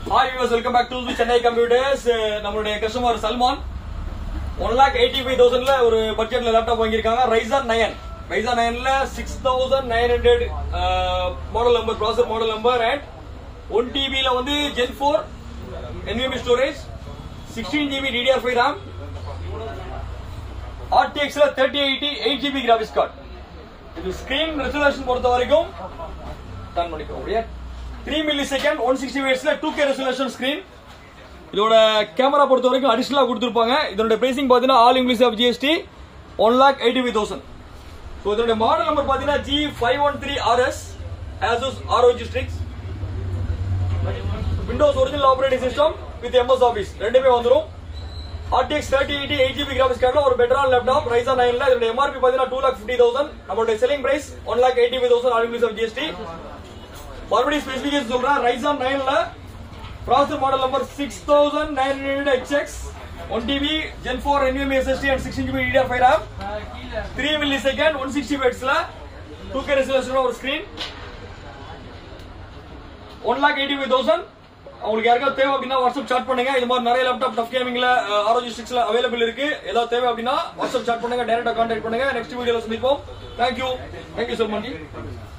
hi viewers welcome back to Chennai computers நம்மளுடைய customer Salman one lakh eighty five தௌசண்ட்ல ஒரு பட்ஜெட்ல லேப்டாப் வாங்கியிருக்காங்க ரைசர் நயன் ரைசர் நயன்ல six thousand nine hundred model number processor model number and one டிபில வந்து gen four NVMe storage sixteen GB DDR five RAM ஆர்டிஎக்ஸ்ல thirty eighty eight GB graphics card இது screen resolution பொறுத்த வரைக்கும் turn பண்ணிக்க முடியாது three millisecond one sixty வேட்ஸ்ல two K resolution screen இதோட கேமரா பொறுத்த வரைக்கும் அடிஷனலா கொடுத்துருப்பாங்க இதோட பிரைசிங் பாத்தீங்கன்னா all inclusive of GST one lakh eighty five thousand so இதோட மாடல் நம்பர் பாத்தீங்கன்னா G five one three RS Asus ROG Strix Windows original operating system with MS Office ரெண்டுமே வந்துரும் RTX 3080 8 GB கிராபிக்ஸ் கார்டுல ஒரு பெட்டரான லேப்டாப் Ryzen 9ல இதோட MRP பாத்தீங்கன்னா 2 லாக் 50000 நம்மளுடைய selling price 1 lakh 85000 all inclusive GST மறுபடியும் ஸ்பெசிஃபிகேஷன் சொல்றேன் Ryzen 9ல processor model number 6900 HX 1 TB Gen 4 NVMe SSD and 16 GB DDR5 RAM 3 millisecond 160 ஹெர்ட்ஸ்ல 2K ரெசல்யூஷன் ஒரு screen one lakh eighty five thousand உங்களுக்கு யாருக்காவது தேவை அப்படின்னா வாட்ஸ்அப் சாட் பண்ணுங்க இது மாதிரி நிறைய லேப்டாப் டஃப் கேமிங்ல ஆரோஜி சிக்ஸ்ல அவைலபிள் இருக்கு ஏதாவது தேவை அப்படின்னா வாட்ஸ்அப் சாட் பண்ணுங்க டைரக்டா கான்டாக்ட் பண்ணுங்க நெக்ஸ்ட் வீடியோல சந்திப்போம் தேங்க்யூ தேங்க்யூ so much